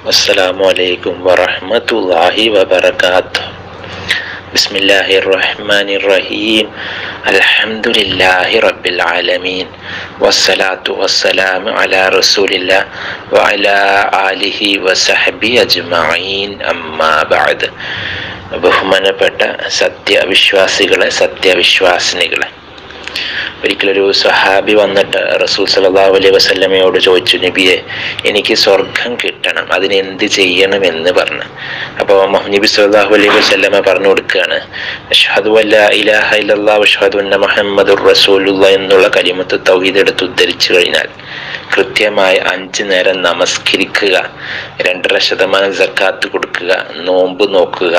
السلام عليكم ورحمة الله وبركاته بسم الله الرحمن الرحيم الحمد لله رب العالمين والصلاة والسلام على رسول الله وعلى آله وصحبه أجمعين أما بعد ബഹുമാനപ്പെട്ട സത്യവിശ്വാസികളെ സത്യവിശ്വാസിനികളെ ഒരിക്കലൊരു സഹാബി വന്നിട്ട് റസൂൽ സല്ലല്ലാഹു അലൈഹി വസല്ലമയോട് ചോദിച്ചു നബിയെ എനിക്ക് സ്വർഗം കിട്ടണം അതിന് എന്ത് ചെയ്യണം എന്ന് പറഞ്ഞു അപ്പോൾ നബി സല്ലല്ലാഹു അലൈഹി വസല്ലമ പറഞ്ഞു കൊടുക്കുകയാണ് അഷ്ഹദു അല്ലാ ഇലാഹ ഇല്ലല്ലാഹു അഷ്ഹദു അന്ന മുഹമ്മദുർ റസൂലുള്ളാഹ് എന്നുള്ള കലിമത്ത് തൗഹീദ് എടുത്ത് ഉദ്ധരിച്ചു കഴിഞ്ഞാൽ കൃത്യമായി അഞ്ചു നേരം നമസ്കരിക്കുക രണ്ടര ശതമാനം സക്കാത്ത് കൊടുക്കുക നോമ്പ് നോക്കുക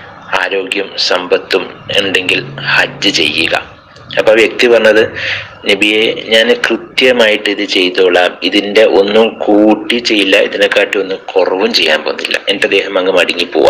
ആരോഗ്യം സമ്പത്തും ഉണ്ടെങ്കിൽ ഹജ്ജ് ചെയ്യുക അപ്പൊ ആ വ്യക്തി പറഞ്ഞത് നബിയെ ഞാൻ കൃത്യമായിട്ട് ഇത് ചെയ്തോളാം ഇതിന്റെ ഒന്നും കൂട്ടി ചെയ്യില്ല ഇതിനെക്കാട്ടി ഒന്നും കുറവും ചെയ്യാൻ പോകുന്നില്ല എന്റെ ദേഹം അങ്ങ് മടങ്ങി പോവാ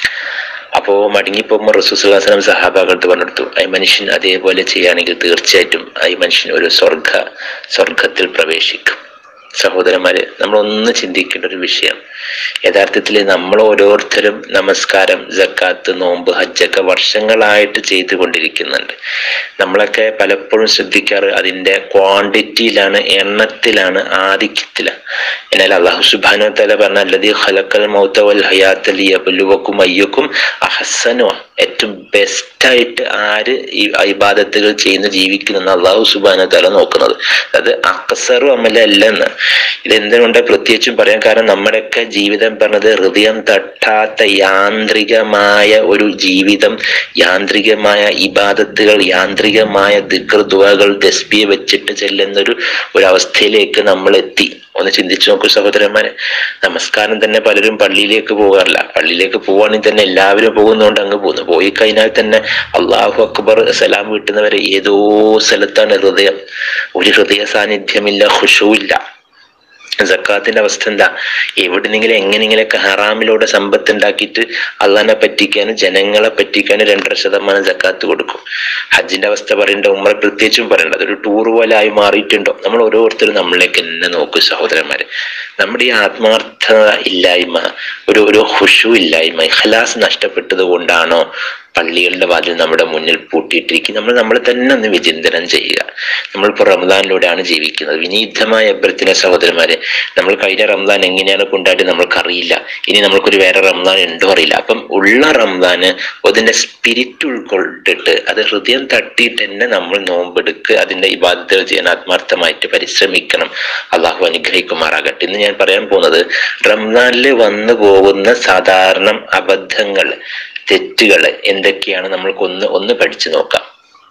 അപ്പോ മടങ്ങിപ്പോകുമ്പോൾ റസൂസ്ലാസ്ലം സഹാബാക്കൾക്ക് പറഞ്ഞെടുത്തു ഈ മനുഷ്യൻ അതേപോലെ ചെയ്യുകയാണെങ്കിൽ തീർച്ചയായിട്ടും ഈ മനുഷ്യൻ ഒരു സ്വർഗ സ്വർഗത്തിൽ പ്രവേശിക്കും സഹോദരന്മാരെ നമ്മൾ ഒന്ന് ചിന്തിക്കേണ്ട ഒരു വിഷയം യഥാർത്ഥത്തിൽ നമ്മൾ ഓരോരുത്തരും നമസ്കാരം ജക്കാത്ത് നോമ്പ് ഹജ്ജൊക്കെ വർഷങ്ങളായിട്ട് ചെയ്തുകൊണ്ടിരിക്കുന്നുണ്ട് നമ്മളൊക്കെ പലപ്പോഴും ശ്രദ്ധിക്കാറ് അതിൻ്റെ ക്വാണ്ടിറ്റിയിലാണ് എണ്ണത്തിലാണ് ആധിക്യത്തിലാണ് എന്നാൽ അള്ളാഹു സുബാനു തല പറഞ്ഞ അല്ലതി ഖലക്കൽ മൗത്ത വൽ ഹയാത്തലി അബുലുവക്കും അയ്യക്കും അഹസനോ ഏറ്റവും ബെസ്റ്റായിട്ട് ആര് ഈ ഇബാദത്തുകൾ ചെയ്യുന്ന ജീവിക്കുന്നു അള്ളാഹു സുബാന തല നോക്കുന്നത് അത് അക്സറും അമലല്ലെന്ന് ഇതെന്തുകൊണ്ട് പ്രത്യേകിച്ചും പറയാൻ കാരണം നമ്മുടെയൊക്കെ ജീവിതം പറഞ്ഞത് ഹൃദയം തട്ടാത്ത യാന്ത്രികമായ ഒരു ജീവിതം യാന്ത്രികമായ ഇബാദത്തുകൾ യാന്ത്രികമായ ദിക്ർദുവകൾ ദസ്ബിയെ വെച്ചിട്ട് ചെല്ലുന്നൊരു ഒരു അവസ്ഥയിലേക്ക് നമ്മൾ എത്തി ഒന്ന് ചിന്തിച്ചു നോക്കൂ സഹോദരന്മാരെ നമസ്കാരം തന്നെ പലരും പള്ളിയിലേക്ക് പോകാറില്ല പള്ളിയിലേക്ക് പോവാണെങ്കിൽ തന്നെ എല്ലാവരും പോകുന്നതുകൊണ്ട് അങ്ങ് പോകുന്നു പോയി കഴിഞ്ഞാൽ തന്നെ അള്ളാഹു അക്ബർ സലാം വീട്ടുന്നവരെ ഏതോ സ്ഥലത്താണ് ഹൃദയം ഒരു ഹൃദയ സാന്നിധ്യമില്ല ഖുഷുവില്ല ജക്കാത്തിന്റെ അവസ്ഥ എന്താ എവിടുന്നെങ്കിലും എങ്ങനെയെങ്കിലൊക്കെ ഹറാമിലൂടെ സമ്പത്ത് ഉണ്ടാക്കിയിട്ട് അള്ളാനെ പറ്റിക്കാനും ജനങ്ങളെ പറ്റിക്കാനും രണ്ടര ശതമാനം ജക്കാത്ത് കൊടുക്കും ഹജ്ജിന്റെ അവസ്ഥ പറയേണ്ട ഉമ്മ പ്രത്യേകിച്ചും പറയേണ്ട അതൊരു ടൂർ പോലെ ആയി മാറിയിട്ടുണ്ടോ നമ്മൾ ഓരോരുത്തരും നമ്മളിലേക്ക് തന്നെ നോക്കും സഹോദരന്മാരെ നമ്മുടെ ഈ ആത്മാർത്ഥത ഇല്ലായ്മ ഒരു ഒരു ഹുഷു ഇല്ലായ്മ ഇഖലാസ് നഷ്ടപ്പെട്ടത് കൊണ്ടാണോ പള്ളികളുടെ വാതിൽ നമ്മുടെ മുന്നിൽ പൂട്ടിയിട്ടിരിക്കും നമ്മൾ നമ്മൾ തന്നെ ഒന്ന് വിചിന്തനം ചെയ്യുക നമ്മളിപ്പോൾ റംസാനിലൂടെയാണ് ജീവിക്കുന്നത് വിനീതമായ അഭ്യർത്ഥന സഹോദരന്മാരെ നമ്മൾ കഴിഞ്ഞ റംസാൻ എങ്ങനെയാണ് കൊണ്ടാടി നമ്മൾക്കറിയില്ല ഇനി നമ്മൾക്കൊരു വേറെ റംസാൻ ഉണ്ടോ അറിയില്ല അപ്പം ഉള്ള റംസാന് അതിന്റെ സ്പിരിറ്റ് ഉൾക്കൊണ്ടിട്ട് അത് ഹൃദയം തട്ടിയിട്ട് തന്നെ നമ്മൾ നോമ്പെടുക്ക് അതിന്റെ ഇബാദത്തുകൾ ചെയ്യാൻ ആത്മാർത്ഥമായിട്ട് പരിശ്രമിക്കണം അള്ളാഹു അനുഗ്രഹിക്കുമാറാകട്ടെ ഇന്ന് ഞാൻ പറയാൻ പോകുന്നത് റംസാനിൽ വന്നു പോകുന്ന സാധാരണ അബദ്ധങ്ങൾ തെറ്റുകൾ എന്തൊക്കെയാണ് നമ്മൾക്ക് ഒന്ന് ഒന്ന് പഠിച്ചു നോക്കാം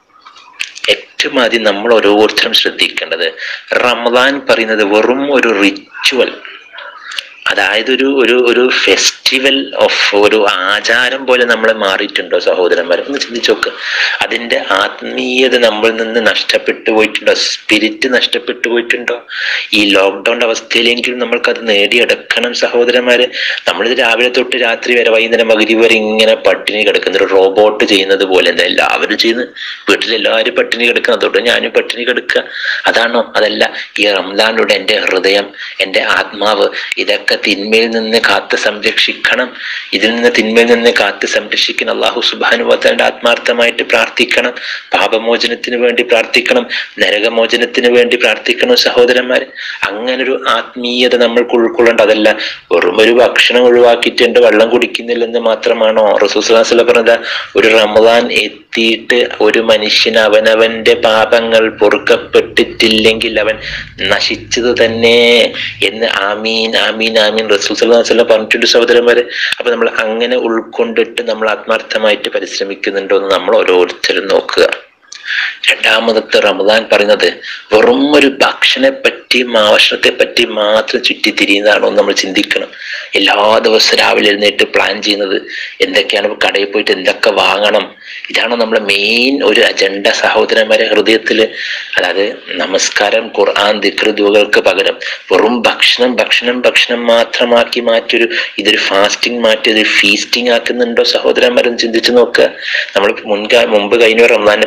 ഏറ്റവും ആദ്യം നമ്മൾ ഓരോരുത്തരും ശ്രദ്ധിക്കേണ്ടത് റമദാൻ പറയുന്നത് വെറും ഒരു റിച്വൽ അതായത് ഒരു ഒരു ഒരു ഫെസ്റ്റിവൽ ഓഫ് ഒരു ആചാരം പോലെ നമ്മൾ മാറിയിട്ടുണ്ടോ സഹോദരന്മാർ ഒന്ന് ചിന്തിച്ചു നോക്ക് അതിന്റെ ആത്മീയത നമ്മളിൽ നിന്ന് നഷ്ടപ്പെട്ടു പോയിട്ടുണ്ടോ സ്പിരിറ്റ് നഷ്ടപ്പെട്ടു പോയിട്ടുണ്ടോ ഈ ലോക്ക്ഡൗൺ അവസ്ഥയിലെങ്കിലും നമ്മൾക്കത് നേടിയെടുക്കണം സഹോദരന്മാര് നമ്മളിത് രാവിലെ തൊട്ട് രാത്രി വരെ വൈകുന്നേരം പകുതി വരെ ഇങ്ങനെ പട്ടിണി കിടക്കുന്ന ഒരു റോബോട്ട് ചെയ്യുന്നത് പോലെ എന്താ എല്ലാവരും ചെയ്യുന്നു വീട്ടിലെല്ലാവരും പട്ടിണി കിടക്കുക അതോടെ ഞാനും പട്ടിണി കിടക്കുക അതാണോ അതല്ല ഈ റംസാനിലൂടെ എൻ്റെ ഹൃദയം എൻ്റെ ആത്മാവ് ഇതൊക്കെ തിന്മയിൽ നിന്ന് കാത്ത് സംരക്ഷിക്കണം ഇതിൽ നിന്ന് തിന്മയിൽ നിന്ന് കാത്ത് സംരക്ഷിക്കണം അള്ളാഹു സുബാനുവത്തന്റെ ആത്മാർത്ഥമായിട്ട് പ്രാർത്ഥിക്കണം പാപമോചനത്തിന് വേണ്ടി പ്രാർത്ഥിക്കണം നരകമോചനത്തിന് വേണ്ടി പ്രാർത്ഥിക്കണം സഹോദരന്മാർ അങ്ങനൊരു ആത്മീയത നമ്മൾക്ക് ഉൾക്കൊള്ളേണ്ട അതല്ല വെറും ഒരു ഭക്ഷണം ഒഴിവാക്കിയിട്ട് എൻ്റെ വെള്ളം കുടിക്കുന്നില്ലെന്ന് മാത്രമാണോ റസൂസ്ലാസ്ല പറഞ്ഞത് ഒരു റമദാൻ എത്തിയിട്ട് ഒരു മനുഷ്യൻ അവനവന്റെ പാപങ്ങൾ പൊറുക്കപ്പെട്ടിട്ടില്ലെങ്കിൽ അവൻ നശിച്ചത് തന്നെ എന്ന് ആമീൻ ആമീൻ ആമീൻ റസൂൽ സല്ലാസ്ലം പറഞ്ഞിട്ടുണ്ട് സഹോദരന്മാരെ അപ്പൊ നമ്മൾ അങ്ങനെ ഉൾക്കൊണ്ടിട്ട് നമ്മൾ ആത്മാർത്ഥമായിട്ട് പരിശ്രമിക്കുന്നുണ്ടോ എന്ന് നമ്മൾ ഓരോരുത്തരും നോക്കുക രണ്ടാമത്തെ റമദാൻ പറയുന്നത് വെറും ഒരു ഭക്ഷണത്തെ പറ്റിയും ആവശ്യത്തെ പറ്റി മാത്രം ചുറ്റിത്തിരിയുന്നതാണോ എന്ന് നമ്മൾ ചിന്തിക്കണം എല്ലാ ദിവസവും രാവിലെ എഴുന്നേറ്റ് പ്ലാൻ ചെയ്യുന്നത് എന്തൊക്കെയാണ് കടയിൽ പോയിട്ട് എന്തൊക്കെ വാങ്ങണം ഇതാണ് നമ്മളെ മെയിൻ ഒരു അജണ്ട സഹോദരന്മാരെ ഹൃദയത്തിൽ അതായത് നമസ്കാരം ഖുർആൻ ദിക്റുദുകൾക്ക് പകരം വെറും ഭക്ഷണം ഭക്ഷണം ഭക്ഷണം മാത്രമാക്കി മാറ്റിയൊരു ഇതൊരു ഫാസ്റ്റിംഗ് മാറ്റി ഇതൊരു ഫീസ്റ്റിംഗ് ആക്കുന്നുണ്ടോ സഹോദരന്മാരൊന്ന് ചിന്തിച്ചു നോക്കുക നമ്മൾ മുൻകാ മുമ്പ് കഴിഞ്ഞ റംസാനെ പറ്റി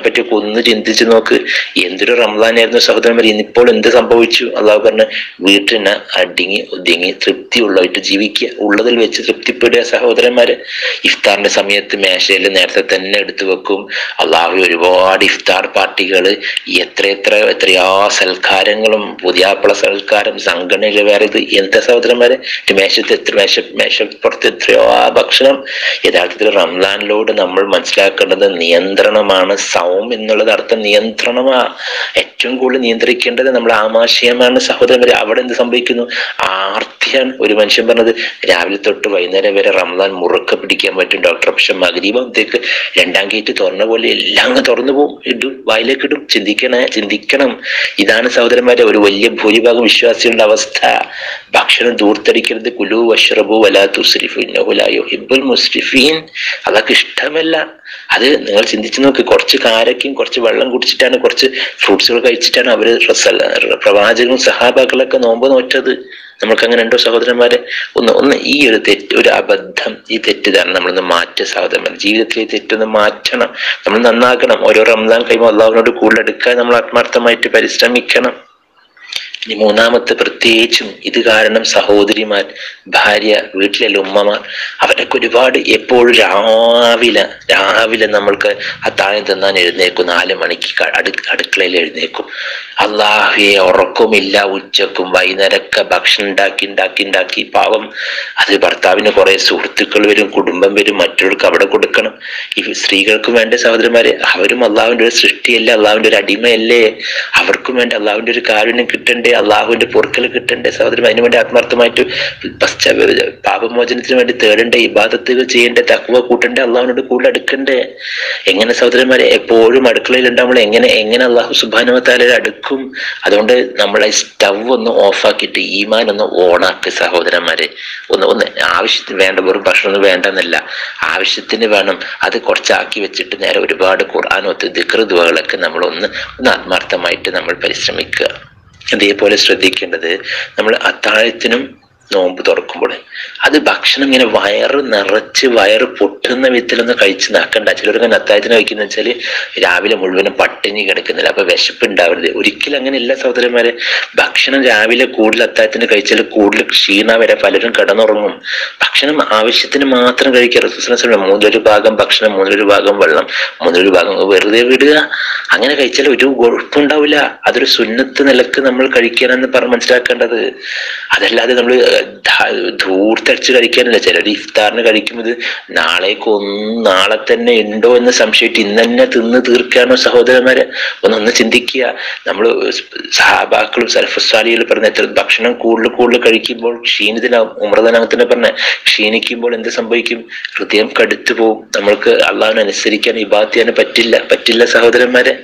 ഒന്ന് ചിന്തിച്ചു നോക്ക് എന്തൊരു റംസാനായിരുന്നു സഹോദരന്മാർ ഇന്നിപ്പോൾ എന്ത് സംഭവിച്ചു അള്ളാഹു പറഞ്ഞ വീട്ടിന് അടിങ്ങി ഒതുങ്ങി തൃപ്തിയുള്ളതായിട്ട് ജീവിക്കുക ഉള്ളതിൽ വെച്ച് തൃപ്തിപ്പെടുക സഹോദരന്മാര് ഇഫ്താറിന്റെ സമയത്ത് മേശയിൽ നേരത്തെ തന്നെ എടുത്തു വെക്കും അള്ളാഹു ഒരുപാട് ഇഫ്താർ പാർട്ടികൾ എത്ര എത്ര എത്രയാ സൽക്കാരങ്ങളും പുതിയാപ്പള സൽക്കാരം സംഘടനയിൽ വേറെ ഇത് എന്താ സഹോദരന്മാരെ മേശത്ത് എത്ര മേശ മേശപ്പുറത്ത് എത്രയോ ആ ഭക്ഷണം യഥാർത്ഥത്തിൽ റംസാനിലോട് നമ്മൾ മനസ്സിലാക്കേണ്ടത് നിയന്ത്രണമാണ് സൗം എന്നുള്ളത് അർത്ഥം നിയന്ത്രണമാ ഏറ്റവും കൂടുതൽ നിയന്ത്രിക്കേണ്ടത് നമ്മുടെ ആമാശയമാണ് സഹോദരന്മാരെ അവിടെ എന്ത് സംഭവിക്കുന്നു ആർത്തിയാണ് ഒരു മനുഷ്യൻ പറഞ്ഞത് രാവിലെ തൊട്ട് വൈകുന്നേരം വരെ റംസാൻ മുറുക്ക പിടിക്കാൻ പറ്റും ഡോക്ടർ പക്ഷെ മകരീബത്തേക്ക് രണ്ടാം ഗേറ്റ് തുറന്ന പോലെ എല്ലാം അങ്ങ് തുറന്നു പോകും ഇടും വായിലേക്ക് ഇടും ചിന്തിക്കണേ ചിന്തിക്കണം ഇതാണ് സഹോദരന്മാരെ ഒരു വലിയ ഭൂരിഭാഗം വിശ്വാസികളുടെ അവസ്ഥ ഭക്ഷണം ദൂർത്തടിക്കരുത് കുലു വഷ്റബു വലാ തുസ്രിഫു ഇന്നഹു ലാ യുഹിബ്ബുൽ മുസ്രിഫീൻ അതൊക്കെ ഇഷ്ടമല്ല അത് നിങ്ങൾ ചിന്തിച്ചു നോക്ക് കുറച്ച് കാരക്കയും കുറച്ച് വെള്ളം കുടിച്ചിട്ടാണ് കുറച്ച് ഫ്രൂട്ട്സുകൾ കഴിച്ചിട്ടാണ് അവര് റസൽ- പ്രവാചകനും സഹാബാക്കളൊക്കെ നോമ്പ് നോറ്റത് നമുക്ക് അങ്ങനെ ഉണ്ടോ സഹോദരന്മാരെ ഒന്ന് ഒന്ന് ഈ ഒരു തെറ്റ് ഒരു അബദ്ധം ഈ തെറ്റിദ്ധാരണ നമ്മളൊന്ന് മാറ്റുക സഹോദരന്മാർ ജീവിതത്തിലെ ഈ തെറ്റൊന്ന് മാറ്റണം നമ്മൾ നന്നാക്കണം ഓരോ റംസാൻ കഴിയുമ്പോൾ അള്ളാഹുവിനോട് കൂടുതൽ എടുക്കാൻ നമ്മൾ ആത്മാർത്ഥമായിട്ട് പരിശ്രമിക്കണം ഇനി മൂന്നാമത്തെ പ്രത്യേകിച്ചും ഇത് കാരണം സഹോദരിമാർ ഭാര്യ വീട്ടിലെ ഉമ്മമാർ അവരൊക്കെ ഒരുപാട് എപ്പോഴും രാവിലെ രാവിലെ നമ്മൾക്ക് അത്താഴം തിന്നാൻ എഴുന്നേക്കും നാല് മണിക്ക് ക- അടു അടുക്കളയിൽ എഴുന്നേക്കും അള്ളാഹുയെ ഉറക്കമില്ല ഉച്ചക്കും വൈകുന്നേരമൊക്കെ ഭക്ഷണം ഉണ്ടാക്കി ഉണ്ടാക്കി ഉണ്ടാക്കി പാവം അത് ഭർത്താവിന് കുറെ സുഹൃത്തുക്കൾ വരും കുടുംബം വരും മറ്റുള്ളവർക്ക് അവിടെ കൊടുക്കണം ഈ സ്ത്രീകൾക്കും വേണ്ട സഹോദരന്മാരെ അവരും അള്ളാഹുവിന്റെ ഒരു സൃഷ്ടിയല്ലേ അള്ളാഹുവിന്റെ ഒരു അടിമയല്ലേ അവർക്കും വേണ്ട അള്ളാഹുവിന്റെ ഒരു കാരുണ്യം കിട്ടണ്ടേ അള്ളാഹുവിന്റെ പൊറുക്കൽ കിട്ടണ്ടേ സഹോദരൻ അതിനു വേണ്ടി ആത്മാർത്ഥമായിട്ട് പശ്ചാ പാപമോചനത്തിന് വേണ്ടി തേടണ്ടേ ഇബാദത്തുകൾ ചെയ്യണ്ടേ തക്കുവ കൂട്ടണ്ടേ അള്ളാഹുവിനോട് കൂടുതൽ അടുക്കണ്ടേ എങ്ങനെ സഹോദരന്മാരെ എപ്പോഴും അടുക്കളയിൽ ഉണ്ടാവുമ്പോൾ എങ്ങനെ എങ്ങനെ അള്ളാഹു സുബാനുവത്താല അടുക്കും അതുകൊണ്ട് നമ്മളെ സ്റ്റവ് ഒന്ന് ഓഫാക്കിയിട്ട് ഈമാൻ ഒന്ന് ഓണാക്ക് സഹോദരന്മാരെ ഒന്ന് ഒന്ന് ആവശ്യത്തിന് വേണ്ട വെറും ഭക്ഷണമൊന്നും വേണ്ടെന്നല്ല ആവശ്യത്തിന് വേണം അത് കുറച്ചാക്കി വെച്ചിട്ട് നേരെ ഒരുപാട് ഖുർആാനൊത്ത് ദിക്റുതുവകളൊക്കെ നമ്മൾ ഒന്ന് ഒന്ന് ആത്മാർത്ഥമായിട്ട് നമ്മൾ പരിശ്രമിക്കുക അതേപോലെ ശ്രദ്ധിക്കേണ്ടത് നമ്മൾ അത്താഴത്തിനും നോമ്പ് തുറക്കുമ്പോൾ അത് ഭക്ഷണം ഇങ്ങനെ വയറ് നിറച്ച് വയറ് പൊട്ടുന്ന വിധത്തിലൊന്നും കഴിച്ച് നാക്കണ്ട ചിലർക്ക് അത്താഴത്തിന് കഴിക്കുന്ന വെച്ചാൽ രാവിലെ മുഴുവനും പട്ടിണി കിടക്കുന്നില്ല അപ്പൊ വിശപ്പ് ഉണ്ടാവരുത് ഒരിക്കലും അങ്ങനെയല്ല സഹോദരന്മാരെ ഭക്ഷണം രാവിലെ കൂടുതൽ അത്താഴത്തിന് കഴിച്ചാൽ കൂടുതൽ ക്ഷീണ വരെ പലരും കിടന്നുറങ്ങും ഭക്ഷണം ആവശ്യത്തിന് മാത്രം കഴിക്കുക റസൂസിനെ മൂന്നൊരു ഭാഗം ഭക്ഷണം മൂന്നൊരു ഭാഗം വെള്ളം മൂന്നൊരു ഭാഗം വെറുതെ വിടുക അങ്ങനെ കഴിച്ചാൽ ഒരു കുഴപ്പമുണ്ടാവില്ല അതൊരു സുന്നത്ത് നിലക്ക് നമ്മൾ കഴിക്കാനെന്ന് പറഞ്ഞ് മനസ്സിലാക്കേണ്ടത് അതല്ലാതെ നമ്മൾ ധൂർത്തടിച്ച് കഴിക്കാനല്ല ചിലർ ഇഫ്താറിന് കഴിക്കുമ്പോൾ നാളേക്ക് ഒന്നും നാളെ തന്നെ ഉണ്ടോ എന്ന് സംശയിച്ച് ഇന്ന് തന്നെ തിന്ന് തീർക്കാനോ സഹോദരന്മാരെ ഒന്നൊന്ന് ചിന്തിക്കുക നമ്മൾ സഹാബാക്കളും സൽഫസ്വാലികളും പറഞ്ഞ എത്ര ഭക്ഷണം കൂടുതൽ കൂടുതൽ കഴിക്കുമ്പോൾ ക്ഷീണിതനാവും ഉമ്രതനകത്തിന് പറഞ്ഞ ക്ഷീണിക്കുമ്പോൾ എന്ത് സംഭവിക്കും ഹൃദയം കടുത്തു പോകും നമ്മൾക്ക് അള്ളാഹിനെ അനുസരിക്കാൻ ഇബാദ് ചെയ്യാൻ പറ്റില്ല പറ്റില്ല സഹോദരന്മാരെ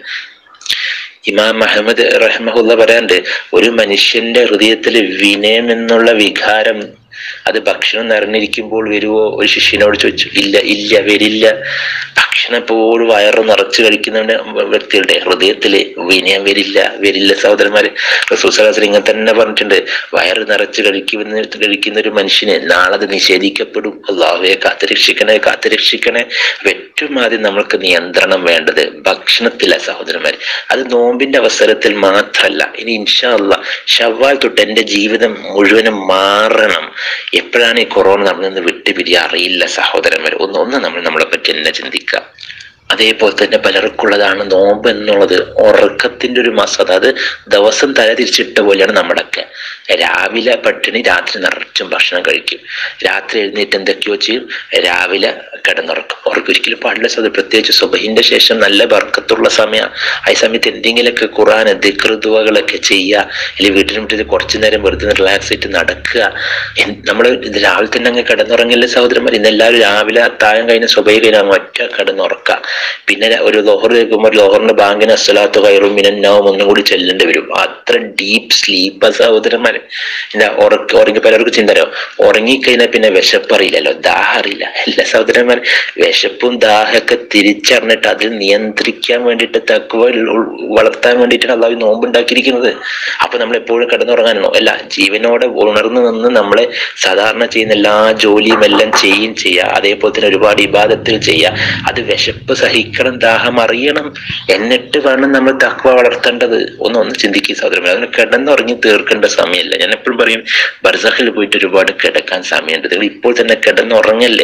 ഇമാം അഹമ്മദ് റഹ്മഹുല്ല പറയാണ്ട് ഒരു മനുഷ്യന്റെ ഹൃദയത്തിൽ വിനയം എന്നുള്ള വികാരം അത് ഭക്ഷണം നിറഞ്ഞിരിക്കുമ്പോൾ വരുവോ ഒരു ശിഷ്യനോട് ചോദിച്ചു ഇല്ല ഇല്ല വരില്ല ഭക്ഷണം എപ്പോഴും വയറ് നിറച്ച് കഴിക്കുന്ന വ്യക്തികളുടെ ഹൃദയത്തില് വിനയം വരില്ല വരില്ല സഹോദരന്മാര് റസൂസലാസിൽ ഇങ്ങനെ തന്നെ പറഞ്ഞിട്ടുണ്ട് വയറ് നിറച്ച് കഴിക്കുന്ന കഴിക്കുന്ന ഒരു മനുഷ്യന് നാളെ അത് നിഷേധിക്കപ്പെടും അള്ളാഹുവെ കാത്തുരക്ഷിക്കണേ കാത്തുരക്ഷിക്കണേ അപ്പൊ ഏറ്റവും ആദ്യം നമ്മൾക്ക് നിയന്ത്രണം വേണ്ടത് ഭക്ഷണത്തില സഹോദരന്മാർ അത് നോമ്പിന്റെ അവസരത്തിൽ മാത്രമല്ല ഇനി ഇൻഷാ അല്ല ഷവ്വാൽ തൊട്ട് എന്റെ ജീവിതം മുഴുവനും മാറണം എപ്പോഴാണ് ഈ കൊറോണ നമ്മളിൽ നിന്ന് വിട്ടുപിരിയ അറിയില്ല സഹോദരന്മാർ ഒന്ന് ഒന്ന് നമ്മൾ നമ്മളെ പറ്റി തന്നെ ചിന്തിക്കുക അതേപോലെ തന്നെ പലർക്കുള്ളതാണ് നോമ്പ് എന്നുള്ളത് ഉറക്കത്തിന്റെ ഒരു മാസം അതായത് ദിവസം തല തിരിച്ചിട്ട പോലെയാണ് നമ്മുടെയൊക്കെ രാവിലെ പട്ടിണി രാത്രി നിറച്ചും ഭക്ഷണം കഴിക്കും രാത്രി എഴുന്നേറ്റ് എന്തൊക്കെയോ ചെയ്യും രാവിലെ കിടന്നുറക്കും ഉറക്കം ഒരിക്കലും പാടില്ല സത് പ്രത്യേകിച്ച് സുബഹിന്റെ ശേഷം നല്ല ബർക്കത്തുള്ള സമയം ആ സമയത്ത് എന്തെങ്കിലുമൊക്കെ ഖുറാൻ ദിക്റുതുവകളൊക്കെ ചെയ്യുക അല്ലെങ്കിൽ വീട്ടിന് മുറ്റത്ത് കുറച്ചു നേരം വെറുതെ റിലാക്സ് ആയിട്ട് നടക്കുക നമ്മൾ ഇത് രാവിലെ തന്നെ അങ്ങ് കിടന്നുറങ്ങില്ല സഹോദരന്മാർ ഇന്നെല്ലാവരും രാവിലെ അത്താഴം കഴിഞ്ഞ സുബൈ കഴിഞ്ഞ അങ്ങ് ഒറ്റ കിടന്നുറക്കുക പിന്നെ ഒരു ലോഹർ കേൾക്കുമ്പോൾ ലോഹറിന്റെ ബാങ്കിന് അസ്സലാത്ത് കയറും മിനന്നാവും ഒന്നും കൂടി ചെല്ലേണ്ടി വരും അത്ര ഡീപ്പ് സ്ലീപ്പ് സഹോദരന്മാർ സഹോദരന്മാരെ എന്താ ഉറക്ക ഉറങ്ങി പലർക്കും ചിന്തരോ ഉറങ്ങിക്കഴിഞ്ഞാൽ പിന്നെ വിശപ്പറിയില്ലല്ലോ ദാഹം അറിയില്ല അല്ല സഹോദരന്മാരെ വിശപ്പും ദാഹമൊക്കെ തിരിച്ചറിഞ്ഞിട്ട് അതിൽ നിയന്ത്രിക്കാൻ വേണ്ടിയിട്ട് തക്കുവ ഉൾ- വളർത്താൻ വേണ്ടിയിട്ടാണ് അള്ളാഹു നോമ്പുണ്ടാക്കിയിരിക്കുന്നത് അപ്പൊ നമ്മൾ എപ്പോഴും കിടന്നുറങ്ങാനോ അല്ല ജീവനോടെ ഉണർന്നു നിന്ന് നമ്മളെ സാധാരണ ചെയ്യുന്ന എല്ലാ ജോലിയും എല്ലാം ചെയ്യും ചെയ്യുക അതേപോലെ തന്നെ ഒരുപാട് ഇബാദത്തിൽ ചെയ്യുക അത് വിശപ്പ് സഹിക്കണം ദാഹം അറിയണം എന്നിട്ട് വേണം നമ്മൾ തക്വ വളർത്തേണ്ടത് ഒന്ന് ഒന്ന് ചിന്തിക്കുക സഹോദരൻ അതിന് കിടന്നുറങ്ങി തീർക്കേണ്ട സമയമല്ല ഞാൻ എപ്പോഴും പറയും ബർസഖിൽ പോയിട്ട് ഒരുപാട് കിടക്കാൻ സമയമുണ്ട് നിങ്ങൾ ഇപ്പോൾ തന്നെ കിടന്നുറങ്ങല്ലേ